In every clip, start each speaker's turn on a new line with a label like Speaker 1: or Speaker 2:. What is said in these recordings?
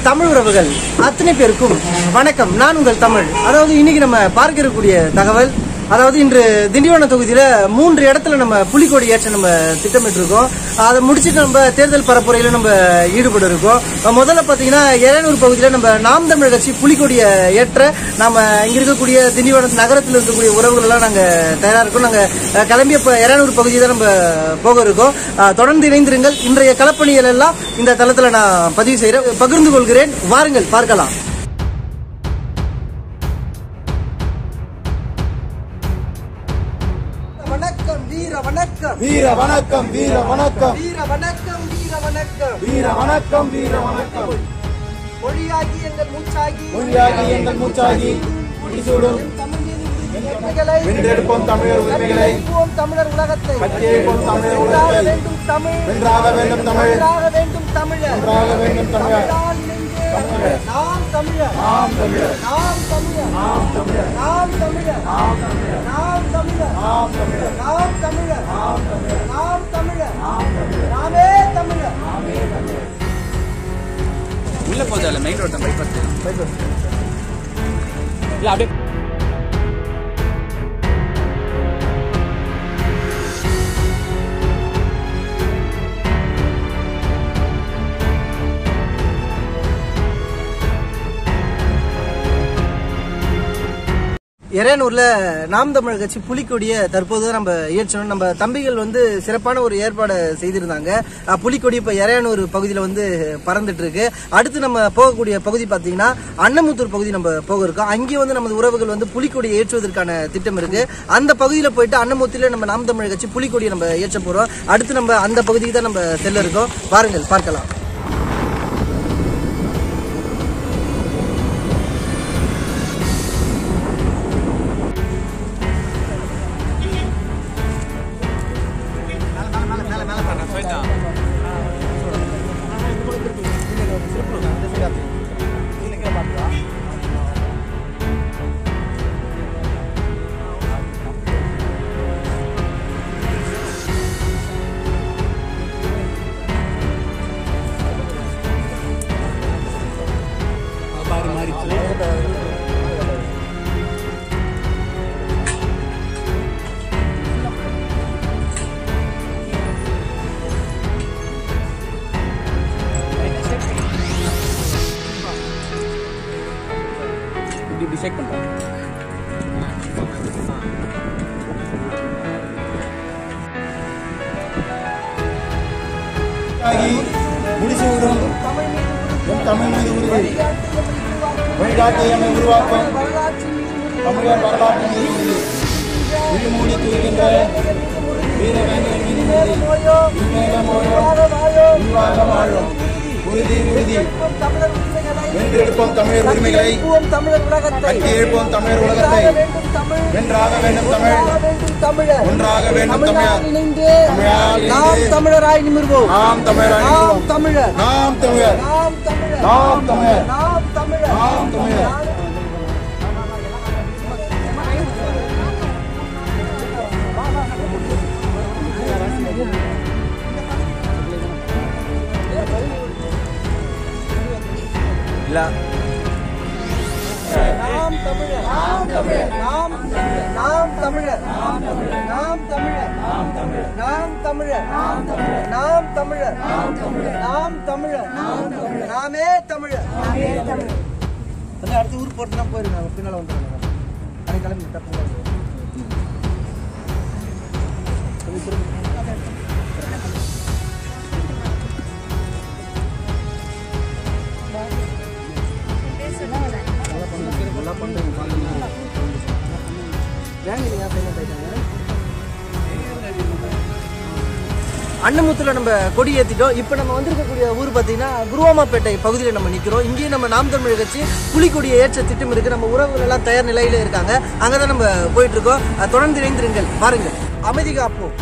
Speaker 1: தமிழ் உறவுகள் அத்தனை பேருக்கும் வணக்கம் நான் உங்கள் தமிழ் அதாவது இன்னைக்கு நம்ம பார்க்க இருக்கக்கூடிய தகவல் அதாவது இன்று திண்டிவனம் தொகுதியில மூன்று இடத்துல நம்ம புலிக்கொடி ஏற்ற நம்ம திட்டமிட்டு இருக்கோம் அதை முடிச்சுட்டு நம்ம தேர்தல் பரப்புரையில நம்ம ஈடுபட இருக்கோம் முதல்ல பாத்தீங்கன்னா இளையனூர் பகுதியில நம்ம நாம் தமிழர் கட்சி புலிக்கொடியை ஏற்ற நாம இங்க இருக்கக்கூடிய திண்டிவனம் நகரத்தில் இருக்கக்கூடிய உறவுகள் எல்லாம் நாங்க தயாரா இருக்கோம் நாங்க அஹ், கிளம்பிய இப்ப இளையனூர் பகுதியை தான் நம்ம போக இருக்கோம் அஹ், தொடர்ந்து இணைந்திருங்கள் இன்றைய களப்பணிகள் எல்லாம் இந்த தளத்துல நான் பதிவு செய்கிறேன் பகிர்ந்து கொள்கிறேன் வாருங்கள் பார்க்கலாம் வணக்கம் வீர வணக்கம்
Speaker 2: வீர வணக்கம் வீர வணக்கம்
Speaker 1: வீர வணக்கம் வீர வணக்கம்
Speaker 2: வீர வணக்கம் வீர வணக்கம்
Speaker 1: மொழியாகி எங்கள் மூச்சாகி
Speaker 2: மொழியாகி எங்கள் மூச்சாகி முடிசூடும்
Speaker 1: உரிமைகளை
Speaker 2: வென்றெடுப்போம் தமிழர் உரிமைகளை
Speaker 1: வெல்வோம் தமிழர் உலகத்தை
Speaker 2: கட்டியெழுப்போம் தமிழர்
Speaker 1: வென்றாக
Speaker 2: உலகத்தை
Speaker 1: வேண்டும் தமிழ்
Speaker 2: வென்றாக வேண்டும் தமிழ்
Speaker 1: வென்றாக வேண்டும் தமிழர்
Speaker 2: வென்றாக வேண்டும் தமிழர்
Speaker 1: தமிழால் இணைந்து நாம் தமிழர் நாம் தமிழர் நாம் தமிழர் நாம் தமிழர் நாம் தமிழர் நாம் தமிழர் நாம் தமிழர் நாம் தமிழர் நாம் தமிழர் நாம் தமிழர் நாம் தமிழர் நாம் தமிழர் நாமே தமிழர்
Speaker 3: உள்ள போதால மெயின் ரோட் பைபாஸ் இல்ல அப்படியே
Speaker 1: எரேனூர்ல நாம் தமிழர் கட்சி புலிக்கொடியை தற்போது தான் நம்ம ஏற்றணும் நம்ம தம்பிகள் வந்து சிறப்பான ஒரு ஏற்பாடு செய்திருந்தாங்க அஹ், புலிக்கொடி இப்ப எரேனூர் பகுதியில வந்து பறந்துட்டு இருக்கு அடுத்து நம்ம போகக்கூடிய பகுதி பாத்தீங்கன்னா அன்னமுத்தூர் பகுதி நம்ம போக இருக்கோம் அங்கேயும் வந்து நமது உறவுகள் வந்து புலிக்கொடியை ஏற்றுவதற்கான திட்டம் இருக்கு அந்த பகுதியில போயிட்டு அன்னமுத்தில நம்ம நாம் தமிழர் கட்சி புலிக்கொடியை நம்ம ஏற்ற போறோம் அடுத்து நம்ம அந்த பகுதிக்கு தான் நம்ம செல்ல இருக்கோம் பாருங்கள் பார்க்கலாம்
Speaker 3: இப்படி இப்படி ஷேக் பண்றேன்
Speaker 2: ஆகி முடிசூடும் எம் தமிழ் மீது உரிமை வழிகாட்டி எம்மை உருவாக்கும் தமிழர் வரலாற்று மீது உறுதி உயிர்மூடி தூய்கின்ற வீரவேந்தர் மீது உறுதி உண்மையில மோயம் உருவாக வாழும் உறுதி உறுதி வென்றெடுப்போம் தமிழர் உரிமைகளை
Speaker 1: தமிழர் உலகத்தை
Speaker 2: கட்டி எழுப்போம் தமிழர் உலகத்தை
Speaker 1: வேண்டும் தமிழ்
Speaker 2: வென்றாக வேண்டும் தமிழ்
Speaker 1: வேண்டும் தமிழர்
Speaker 2: ஒன்றாக வேண்டும் தமிழர்
Speaker 1: இணைந்து
Speaker 2: தமிழால்
Speaker 1: நாம்
Speaker 2: இணைந்து
Speaker 1: தமிழராய் நிமிர்வோம்
Speaker 2: நாம் தமிழர்
Speaker 1: நாம்
Speaker 2: அணிவோம்.
Speaker 1: தமிழர்
Speaker 2: நாம் தமிழர்
Speaker 1: நாம் தமிழர்
Speaker 2: நாம் தமிழர்
Speaker 1: நாம் தமிழர்
Speaker 2: நாம் தமிழர்
Speaker 3: இல்ல
Speaker 1: நாம் தமிழர் நாம் தமிழர் நாம் நாம் தமிழர் நாம் தமிழர் நாம் தமிழர் நாம் தமிழர் நாம் தமிழர் நாம் தமிழர் நாம் தமிழர் நாம் தமிழர் நாம் தமிழர் நாம் தமிழர் நாமே தமிழர் நாமே தமிழர் வந்து அடுத்து ஊருக்கு போறதுனா போயிருங்க பின்னால வந்துருங்க அதை கிளம்பி தப்பு அன்னமுத்துல நம்ம கொடி ஏத்திட்டோம் இப்போ நம்ம வந்திருக்கக்கூடிய ஊர் பார்த்தீங்கன்னா குருவாமாப்பேட்டை பகுதியில் நம்ம நிற்கிறோம் இங்கேயும் நம்ம நாம் தமிழ் கட்சி புலிக்கொடியை ஏற்ற திட்டம் இருக்கு நம்ம உறவுகள் எல்லாம் தயார் நிலையில இருக்காங்க அங்கே தான் நம்ம போயிட்டு இருக்கோம் அஹ் தொடர்ந்து இணைந்திருங்கள் பாருங்கள் அமைதி காப்போம்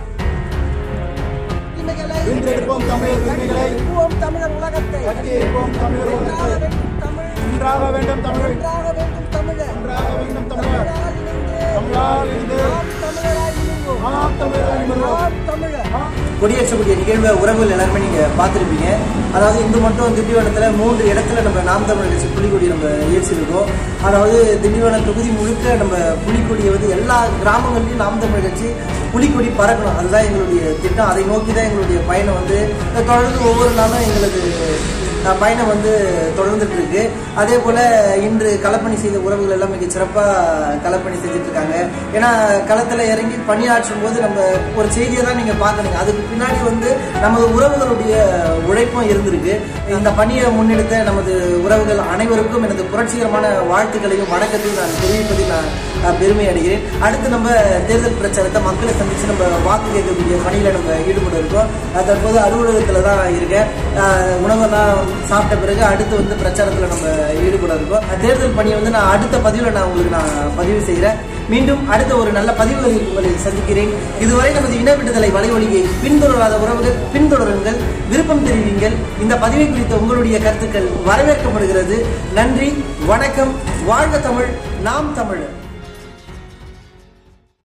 Speaker 2: வென்றெடுப்போம் தமிழர் உரிமைகளை
Speaker 1: வெல்வோம் தமிழர் உலகத்தை
Speaker 2: கட்டி எழுப்போம் தமிழர்
Speaker 1: வென்றாக
Speaker 2: உலகத்தை
Speaker 1: வேண்டும் தமிழ்
Speaker 2: ஒன்றாக வேண்டும் தமிழ்
Speaker 1: வென்றாக வேண்டும் தமிழர்
Speaker 2: ஒன்றாக வேண்டும் தமிழர்
Speaker 1: தமிழால் இணைந்து
Speaker 2: தமிழால் இருந்து
Speaker 1: நாம் தமிழராய் நிமிர்வோம்
Speaker 2: நாம் தமிழர் அணிமருவோம்
Speaker 1: நாம் கொடியேற்றக்கூடிய நிகழ்வை உறவுகள் எல்லாருமே நீங்க பார்த்திருப்பீங்க அதாவது இந்து மட்டும் திண்டிவனத்துல மூன்று இடத்துல நம்ம நாம் தமிழ் கட்சி புலிக்கொடி நம்ம ஏற்றிருக்கோம் அதாவது திண்டிவனம் தொகுதி முழுக்க நம்ம புலிக்கொடியை வந்து எல்லா கிராமங்கள்லயும் நாம் தமிழ் கட்சி புலிக்கொடி பறக்கணும் அதுதான் எங்களுடைய திட்டம் அதை நோக்கி தான் எங்களுடைய பயணம் வந்து தொடர்ந்து ஒவ்வொரு நாளும் எங்களது அஹ், பயணம் வந்து தொடர்ந்துட்டு இருக்கு அதே போல இன்று களப்பணி செய்த உறவுகள் எல்லாம் மிக சிறப்பா களப்பணி செஞ்சுட்டு இருக்காங்க ஏன்னா களத்துல இறங்கி பணியாற்றும் போது நம்ம ஒரு செய்தியை தான் நீங்க பார்க்கணுங்க அதுக்கு பின்னாடி வந்து நமது உறவுகளுடைய உழைப்பும் இருந்திருக்கு இந்த பணியை முன்னெடுத்த நமது உறவுகள் அனைவருக்கும் எனது புரட்சிகரமான வாழ்த்துக்களையும் வணக்கத்தையும் நான் தெரிவிப்பதில் நான் நான் பெருமை அடைகிறேன் அடுத்து நம்ம தேர்தல் பிரச்சாரத்தை மக்களை சந்திச்சு நம்ம வாக்கு கேட்கக்கூடிய பணியில நம்ம ஈடுபட இருக்கோம் நான் தற்போது அலுவலகத்துல தான் இருக்கேன் ஆஹ் உணவெல்லாம் சாப்பிட்ட பிறகு அடுத்து வந்து பிரச்சாரத்துல நம்ம ஈடுபட இருக்கோம் தேர்தல் பணியை வந்து நான் அடுத்த பதிவுல நான் உங்களுக்கு நான் பதிவு செய்கிறேன் மீண்டும் அடுத்த ஒரு நல்ல பதிவுகளில் உங்களை சந்திக்கிறேன் இதுவரை நமது இன விடுதலை வலைவழியை பின்தொடராத உறவுகள் பின்தொடருங்கள் விருப்பம் தெரிவிங்கள் இந்த பதிவை குறித்த உங்களுடைய கருத்துக்கள் வரவேற்கப்படுகிறது நன்றி வணக்கம் வாழ்க தமிழ் நாம் தமிழர்